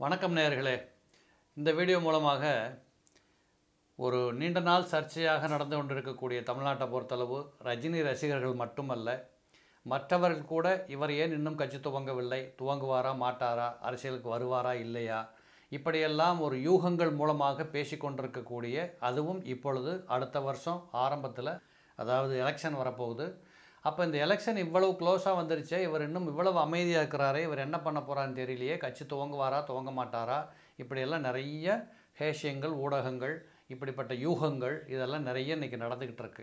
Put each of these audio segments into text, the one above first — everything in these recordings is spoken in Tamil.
வணக்கம் நேயர்களே இந்த வீடியோ மூலமாக ஒரு நீண்ட நாள் சர்ச்சையாக நடந்து கொண்டிருக்கக்கூடிய தமிழ்நாட்டை பொறுத்தளவு ரஜினி ரசிகர்கள் மட்டுமல்ல மற்றவர்கள் கூட இவர் ஏன் இன்னும் கட்சி துவங்கவில்லை துவங்குவாரா மாட்டாரா அரசியலுக்கு வருவாரா இல்லையா இப்படியெல்லாம் ஒரு யூகங்கள் மூலமாக பேசிக்கொண்டிருக்கக்கூடிய அதுவும் இப்பொழுது அடுத்த வருஷம் ஆரம்பத்தில் அதாவது எலெக்ஷன் வரப்போகுது அப்போ இந்த எலெக்ஷன் இவ்வளவு க்ளோஸாக வந்துருச்சே இவர் இன்னும் இவ்வளவு அமைதியாக இருக்கிறாரே இவர் என்ன பண்ண போகிறான்னு தெரியலையே கட்சி துவங்குவாரா துவங்க மாட்டாரா இப்படியெல்லாம் நிறைய ஹேஷியங்கள் ஊடகங்கள் இப்படிப்பட்ட யூகங்கள் இதெல்லாம் நிறைய இன்றைக்கி நடந்துக்கிட்டு இருக்கு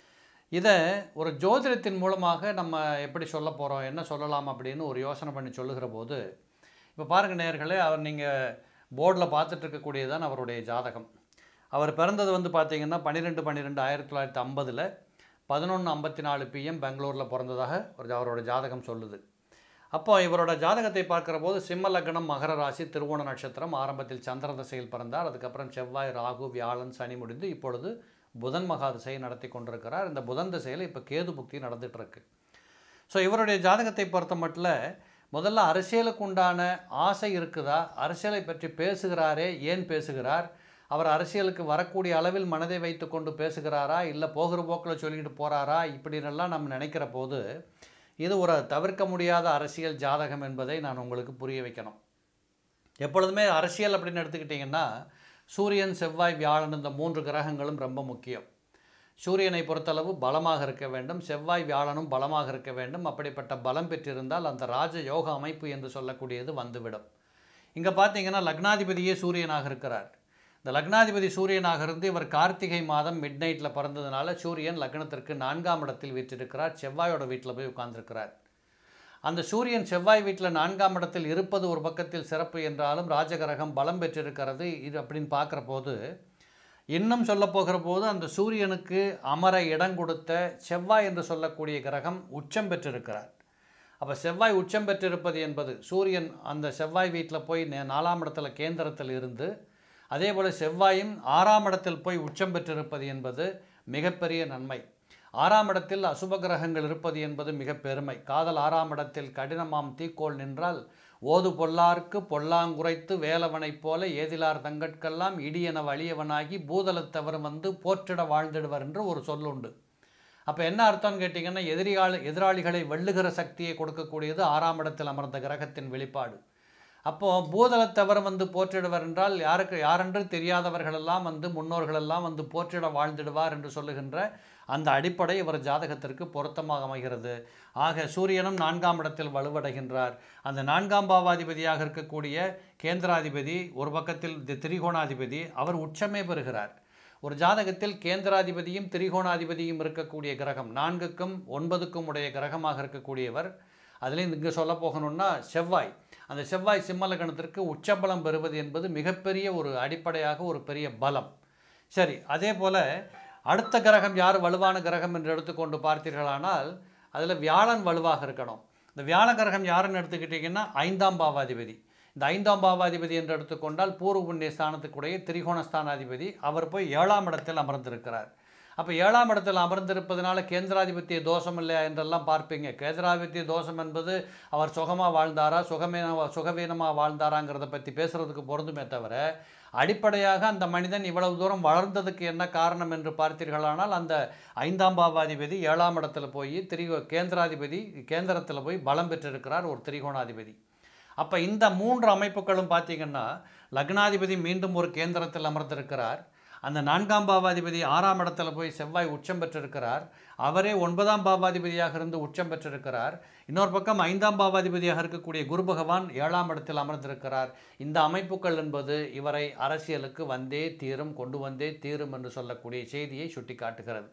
இதை ஒரு ஜோதிடத்தின் மூலமாக நம்ம எப்படி சொல்ல போகிறோம் என்ன சொல்லலாம் அப்படின்னு ஒரு யோசனை பண்ணி சொல்லுகிற போது இப்போ பாருங்கள் நேர்களே அவர் நீங்கள் போர்டில் பார்த்துட்டு இருக்கக்கூடியதான் அவருடைய ஜாதகம் அவர் பிறந்தது வந்து பார்த்தீங்கன்னா பன்னிரெண்டு பன்னிரெண்டு ஆயிரத்தி தொள்ளாயிரத்தி ஐம்பதில் பதினொன்று ஐம்பத்தி நாலு பிஎம் பெங்களூரில் பிறந்ததாக ஒரு அவரோட ஜாதகம் சொல்லுது அப்போ இவரோட ஜாதகத்தை பார்க்குற போது சிம்ம லக்னம் மகர ராசி திருவோண நட்சத்திரம் ஆரம்பத்தில் சந்திர திசையில் பிறந்தார் அதுக்கப்புறம் செவ்வாய் ராகு வியாழன் சனி முடிந்து இப்பொழுது புதன் மகா திசையை நடத்தி கொண்டிருக்கிறார் இந்த புதன் திசையில் இப்போ கேது புக்தி நடந்துட்டு இருக்கு ஸோ இவருடைய ஜாதகத்தை பொறுத்த மட்டும் முதல்ல அரசியலுக்கு உண்டான ஆசை இருக்குதா அரசியலை பற்றி பேசுகிறாரே ஏன் பேசுகிறார் அவர் அரசியலுக்கு வரக்கூடிய அளவில் மனதை வைத்துக்கொண்டு பேசுகிறாரா இல்லை போகிற போக்கில் சொல்லிக்கிட்டு போகிறாரா இப்படின்னெல்லாம் நம்ம நினைக்கிற போது இது ஒரு தவிர்க்க முடியாத அரசியல் ஜாதகம் என்பதை நான் உங்களுக்கு புரிய வைக்கணும் எப்பொழுதுமே அரசியல் அப்படின்னு எடுத்துக்கிட்டிங்கன்னா சூரியன் செவ்வாய் வியாழன் இந்த மூன்று கிரகங்களும் ரொம்ப முக்கியம் சூரியனை பொறுத்தளவு பலமாக இருக்க வேண்டும் செவ்வாய் வியாழனும் பலமாக இருக்க வேண்டும் அப்படிப்பட்ட பலம் பெற்றிருந்தால் அந்த ராஜ யோக அமைப்பு என்று சொல்லக்கூடியது வந்துவிடும் இங்கே பார்த்தீங்கன்னா லக்னாதிபதியே சூரியனாக இருக்கிறார் இந்த லக்னாதிபதி சூரியனாக இருந்து இவர் கார்த்திகை மாதம் மிட் நைட்டில் பிறந்ததுனால சூரியன் லக்னத்திற்கு நான்காம் இடத்தில் வீற்றிருக்கிறார் செவ்வாயோட வீட்டில் போய் உட்கார்ந்துருக்கிறார் அந்த சூரியன் செவ்வாய் வீட்டில் நான்காம் இடத்தில் இருப்பது ஒரு பக்கத்தில் சிறப்பு என்றாலும் ராஜகிரகம் பலம் பெற்றிருக்கிறது இது அப்படின்னு பார்க்குற போது இன்னும் சொல்ல போகிற போது அந்த சூரியனுக்கு அமர இடம் கொடுத்த செவ்வாய் என்று சொல்லக்கூடிய கிரகம் உச்சம் பெற்றிருக்கிறார் அப்போ செவ்வாய் உச்சம் பெற்றிருப்பது என்பது சூரியன் அந்த செவ்வாய் வீட்டில் போய் நே- நாலாம் இடத்துல கேந்திரத்தில் இருந்து அதே போல் செவ்வாயும் ஆறாம் இடத்தில் போய் உச்சம் பெற்றிருப்பது என்பது மிகப்பெரிய நன்மை ஆறாம் இடத்தில் அசுப கிரகங்கள் இருப்பது என்பது மிக பெருமை காதல் ஆறாம் இடத்தில் கடினமாம் தீக்கோள் நின்றால் ஓது பொல்லார்க்கு பொல்லாங்குரைத்து வேலவனைப் போல ஏதிலார் தங்கட்கெல்லாம் இடியென வலியவனாகி பூதலத்தவர் வந்து போற்றிட வாழ்ந்திடுவர் என்று ஒரு சொல்லுண்டு அப்போ என்ன அர்த்தம்னு கேட்டிங்கன்னா எதிரியாள் எதிராளிகளை வெல்லுகிற சக்தியை கொடுக்கக்கூடியது ஆறாம் இடத்தில் அமர்ந்த கிரகத்தின் வெளிப்பாடு அப்போது பூதலத்தவர் வந்து போற்றிடுவர் என்றால் யாருக்கு யாரென்று தெரியாதவர்களெல்லாம் வந்து முன்னோர்களெல்லாம் வந்து போற்றிட வாழ்ந்திடுவார் என்று சொல்லுகின்ற அந்த அடிப்படை இவர் ஜாதகத்திற்கு பொருத்தமாக அமைகிறது ஆக சூரியனும் நான்காம் இடத்தில் வலுவடைகின்றார் அந்த நான்காம் பாவாதிபதியாக இருக்கக்கூடிய கேந்திராதிபதி ஒரு பக்கத்தில் தி- திரிகோணாதிபதி அவர் உச்சமே பெறுகிறார் ஒரு ஜாதகத்தில் கேந்திராதிபதியும் திரிகோணாதிபதியும் இருக்கக்கூடிய கிரகம் நான்குக்கும் ஒன்பதுக்கும் உடைய கிரகமாக இருக்கக்கூடியவர் அதுலேயும் இங்கே சொல்ல போகணும்னா செவ்வாய் அந்த செவ்வாய் சிம்மலகணத்திற்கு உச்சபலம் பெறுவது என்பது மிகப்பெரிய ஒரு அடிப்படையாக ஒரு பெரிய பலம் சரி அதே போல் அடுத்த கிரகம் யார் வலுவான கிரகம் என்று எடுத்துக்கொண்டு பார்த்தீர்களானால் அதில் வியாழன் வலுவாக இருக்கணும் இந்த வியாழ கிரகம் யாருன்னு எடுத்துக்கிட்டிங்கன்னா ஐந்தாம் பாவாதிபதி இந்த ஐந்தாம் பாவாதிபதி என்று எடுத்துக்கொண்டால் பூர்வ புண்ணிய ஸ்தானத்துக்குடைய திரிகோணஸ்தானாதிபதி அவர் போய் ஏழாம் இடத்தில் அமர்ந்திருக்கிறார் அப்போ ஏழாம் இடத்தில் அமர்ந்திருப்பதனால கேந்திராதிபத்திய தோஷம் இல்லையா என்றெல்லாம் பார்ப்பீங்க கேந்திராதிபத்திய தோஷம் என்பது அவர் சுகமாக வாழ்ந்தாரா சுகமீன சுகவீனமாக வாழ்ந்தாராங்கிறத பற்றி பேசுகிறதுக்கு பொருந்துமே தவிர அடிப்படையாக அந்த மனிதன் இவ்வளவு தூரம் வளர்ந்ததுக்கு என்ன காரணம் என்று பார்த்தீர்களானால் அந்த ஐந்தாம் பாவாதிபதி ஏழாம் இடத்துல போய் திரி கேந்திராதிபதி கேந்திரத்தில் போய் பலம் பெற்றிருக்கிறார் ஒரு திரிகோணாதிபதி அப்போ இந்த மூன்று அமைப்புகளும் பார்த்தீங்கன்னா லக்னாதிபதி மீண்டும் ஒரு கேந்திரத்தில் அமர்ந்திருக்கிறார் அந்த நான்காம் பாவாதிபதி ஆறாம் இடத்துல போய் செவ்வாய் உச்சம் பெற்றிருக்கிறார் அவரே ஒன்பதாம் பாவாதிபதியாக இருந்து உச்சம் பெற்றிருக்கிறார் இன்னொரு பக்கம் ஐந்தாம் பாவாதிபதியாக இருக்கக்கூடிய குரு பகவான் ஏழாம் இடத்தில் அமர்ந்திருக்கிறார் இந்த அமைப்புகள் என்பது இவரை அரசியலுக்கு வந்தே தீரும் கொண்டு வந்தே தீரும் என்று சொல்லக்கூடிய செய்தியை சுட்டி காட்டுகிறது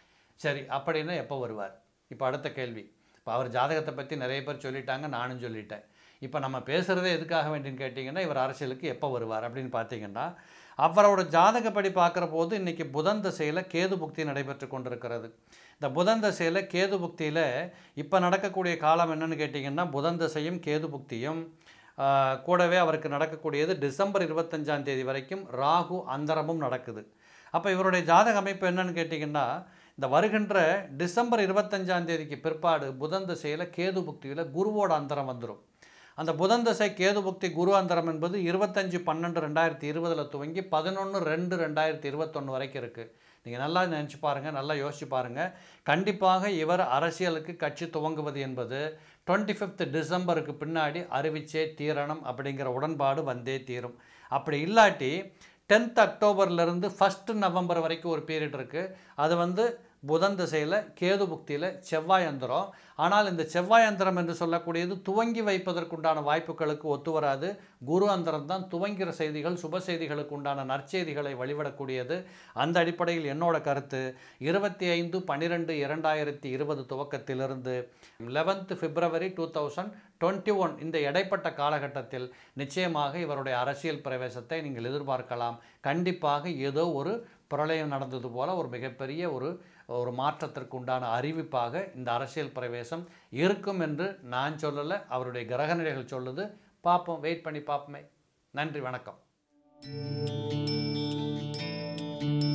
சரி அப்படின்னா எப்போ வருவார் இப்போ அடுத்த கேள்வி இப்போ அவர் ஜாதகத்தை பற்றி நிறைய பேர் சொல்லிட்டாங்க நானும் சொல்லிட்டேன் இப்போ நம்ம பேசுகிறதே எதுக்காக வேண்டின்னு கேட்டிங்கன்னா இவர் அரசியலுக்கு எப்போ வருவார் அப்படின்னு பார்த்தீங்கன்னா அவரோட ஜாதகப்படி பார்க்குற போது இன்றைக்கி புதன் திசையில் கேது புக்தி நடைபெற்று கொண்டிருக்கிறது இந்த புதன் திசையில் கேது புக்தியில் இப்போ நடக்கக்கூடிய காலம் என்னன்னு கேட்டிங்கன்னா புதன் திசையும் கேது புக்தியும் ஆஹ், கூடவே அவருக்கு நடக்கக்கூடியது டிசம்பர் இருபத்தஞ்சாம் தேதி வரைக்கும் ராகு அந்தரமும் நடக்குது அப்போ இவருடைய ஜாதக அமைப்பு என்னன்னு கேட்டிங்கன்னா இந்த வருகின்ற டிசம்பர் இருபத்தஞ்சாம் தேதிக்கு பிற்பாடு புதன் திசையில் கேது புக்தியில் குருவோட அந்தரம் வந்துடும் அந்த புதன் தசை கேது புக்தி குரு அந்தரம் என்பது இருபத்தஞ்சு பன்னெண்டு ரெண்டாயிரத்தி இருபதில் துவங்கி பதினொன்று ரெண்டு ரெண்டாயிரத்தி இருபத்தொன்று வரைக்கும் இருக்குது நீங்கள் நல்லா நினச்சி பாருங்கள் நல்லா யோசிச்சு பாருங்கள் கண்டிப்பாக இவர் அரசியலுக்கு கட்சி துவங்குவது என்பது டுவெண்ட்டி ஃபிஃப்த் டிசம்பருக்கு பின்னாடி அறிவிச்சே தீரணும் அப்படிங்கிற உடன்பாடு வந்தே தீரும் அப்படி இல்லாட்டி டென்த் அக்டோபர்லேருந்து ஃபஸ்ட்டு நவம்பர் வரைக்கும் ஒரு பீரியட் இருக்குது அது வந்து புதன் திசையில் கேது புக்தியில் செவ்வாய் அந்தரம் ஆனால் இந்த செவ்வாய் அந்தரம் என்று சொல்லக்கூடியது துவங்கி வைப்பதற்குண்டான வாய்ப்புகளுக்கு ஒத்து வராது குரு அந்தரம் தான் துவங்கிற செய்திகள் சுப செய்திகளுக்கு உண்டான நற்செய்திகளை வழிபடக்கூடியது அந்த அடிப்படையில் என்னோட கருத்து இருபத்தி ஐந்து பன்னிரெண்டு இரண்டாயிரத்தி இருபது துவக்கத்திலிருந்து eleventh February two thousand twenty one இந்த இடைப்பட்ட காலகட்டத்தில் நிச்சயமாக இவருடைய அரசியல் பிரவேசத்தை நீங்கள் எதிர்பார்க்கலாம் கண்டிப்பாக ஏதோ ஒரு பிரளயம் நடந்தது போல ஒரு மிகப்பெரிய ஒரு ஒரு மாற்றத்திற்கு உண்டான அறிவிப்பாக இந்த அரசியல் பிரவேசம் இருக்கும் என்று நான் சொல்லலை அவருடைய கிரகநிலைகள் சொல்லுது பார்ப்போம் வெயிட் பண்ணி பார்ப்போமே நன்றி வணக்கம்